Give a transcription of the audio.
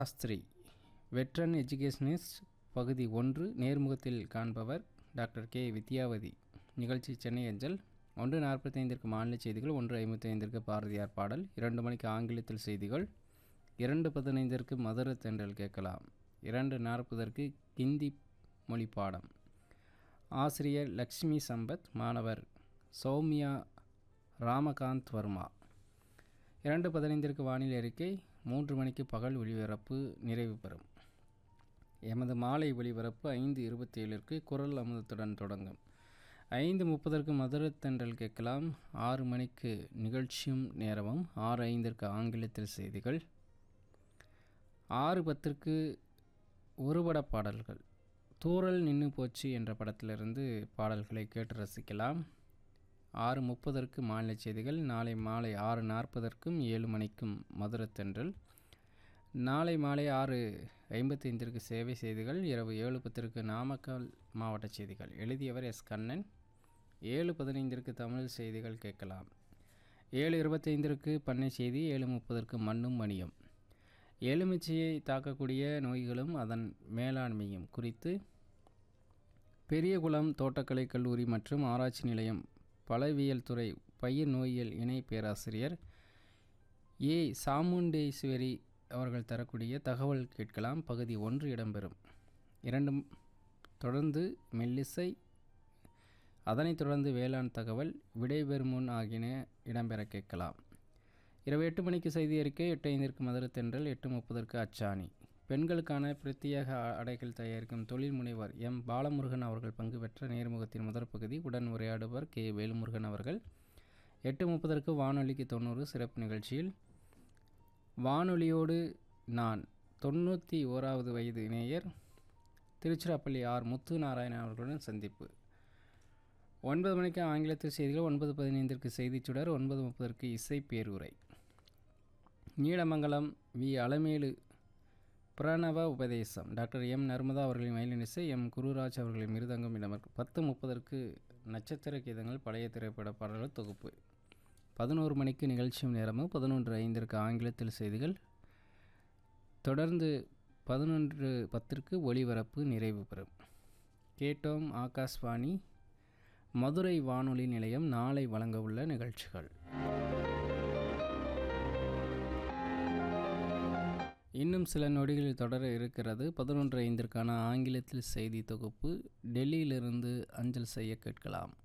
Shastri veteran educationist பகுதி ஒன்று நேர்முகத்தில் காண்பவர் டாக்டர் கே வித்யாவதி நிகழ்ச்சி சென்னை அஞ்சல் ஒன்று நாற்பத்தைந்திற்கு மாநில செய்திகள் ஒன்று ஐம்பத்தைந்திற்கு பாரதியார் பாடல் இரண்டு மணிக்கு ஆங்கிலத்தில் செய்திகள் இரண்டு பதினைந்திற்கு மதுர தென்றல் கேட்கலாம் இரண்டு நாற்பதற்கு ஹிந்தி மொழி பாடம் ஆசிரியர் லக்ஷ்மி சம்பத் மாணவர் சௌமியா ராமகாந்த் வர்மா இரண்டு பதினைந்திற்கு வானிலை அறிக்கை மூன்று மணிக்கு பகல் ஒளிபரப்பு நிறைவு பெறும் எமது மாலை ஒளிபரப்பு ஐந்து இருபத்தி ஏழிற்கு குரல் அமுதத்துடன் தொடங்கும் ஐந்து முப்பதற்கு மதுரத்தென்றல் கேட்கலாம் ஆறு மணிக்கு நிகழ்ச்சியும் நேரமும் ஆறு ஐந்திற்கு ஆங்கிலத்தில் செய்திகள் ஆறு பத்திற்கு ஒருபட பாடல்கள் தூரல் நின்று போச்சு என்ற படத்திலிருந்து பாடல்களை கேட்டு ரசிக்கலாம் ஆறு முப்பதற்கு மாநில செய்திகள் நாளை மாலை ஆறு நாற்பதற்கும் ஏழு மணிக்கும் மதுரத்தென்றல் நாளை மாலை ஆறு ஐம்பத்தைந்திற்கு சேவை செய்திகள் இரவு ஏழு பத்திற்கு நாமக்கல் மாவட்ட செய்திகள் எழுதியவர் எஸ் கண்ணன் ஏழு பதினைந்திற்கு தமிழ் செய்திகள் கேட்கலாம் ஏழு இருபத்தைந்திற்கு பண்ணை செய்தி ஏழு முப்பதற்கு மண்ணும் மணியும் எலுமிச்சையை தாக்கக்கூடிய நோய்களும் அதன் மேலாண்மையும் குறித்து பெரியகுளம் தோட்டக்கலை கல்லூரி மற்றும் ஆராய்ச்சி நிலையம் பழவியல் துறை பயிர் நோயியல் இணை பேராசிரியர் ஏ சாமுண்டேஸ்வரி அவர்கள் தரக்கூடிய தகவல் கேட்கலாம் பகுதி ஒன்று இடம்பெறும் இரண்டும் தொடர்ந்து மெல்லிசை அதனைத் தொடர்ந்து வேளாண் தகவல் விடைபெறும் முன் ஆகியன இடம்பெற கேட்கலாம் இரவு எட்டு மணிக்கு செய்தி அறிக்கை எட்டு ஐந்திற்கு மதுரத்தென்றல் எட்டு முப்பதற்கு அச்சாணி பெண்களுக்கான பிரத்யேக அடைகள் தயாரிக்கும் தொழில் முனைவர் எம் பாலமுருகன் அவர்கள் பங்கு பெற்ற நேர்முகத்தின் முதற் பகுதி உடன் உரையாடுவர் கே வேலுமுருகன் அவர்கள் எட்டு முப்பதற்கு வானொலிக்கு தொண்ணூறு சிறப்பு நிகழ்ச்சியில் வானொலியோடு நான் தொண்ணூற்றி ஓராவது வயது நேயர் திருச்சிராப்பள்ளி ஆர் முத்து நாராயணன் அவர்களுடன் சந்திப்பு ஒன்பது மணிக்கு ஆங்கிலத்தில் செய்திகள் ஒன்பது பதினைந்திற்கு செய்திச் சுடர் ஒன்பது முப்பதற்கு இசை பேருரை நீலமங்கலம் வி அலமேலு பிரணவ உபதேசம் டாக்டர் எம் நர்மதா அவர்களின் மயிலினிசை எம் குருராஜ் அவர்களின் மிருதங்கம் இடமர் பத்து முப்பதற்கு நட்சத்திர கீதங்கள் பழைய திரைப்பட பாடல்கள் தொகுப்பு பதினோரு மணிக்கு நிகழ்ச்சியும் நேரமும் பதினொன்று ஐந்திற்கு ஆங்கிலத்தில் செய்திகள் தொடர்ந்து பதினொன்று பத்திற்கு ஒளிபரப்பு நிறைவு பெறும் கேட்டோம் ஆகாஷ்வாணி மதுரை வானொலி நிலையம் நாளை வழங்க உள்ள நிகழ்ச்சிகள் இன்னும் சில நொடிகளில் தொடர இருக்கிறது பதினொன்று ஐந்திற்கான ஆங்கிலத்தில் செய்தி தொகுப்பு டெல்லியிலிருந்து அஞ்சல் செய்ய கேட்கலாம்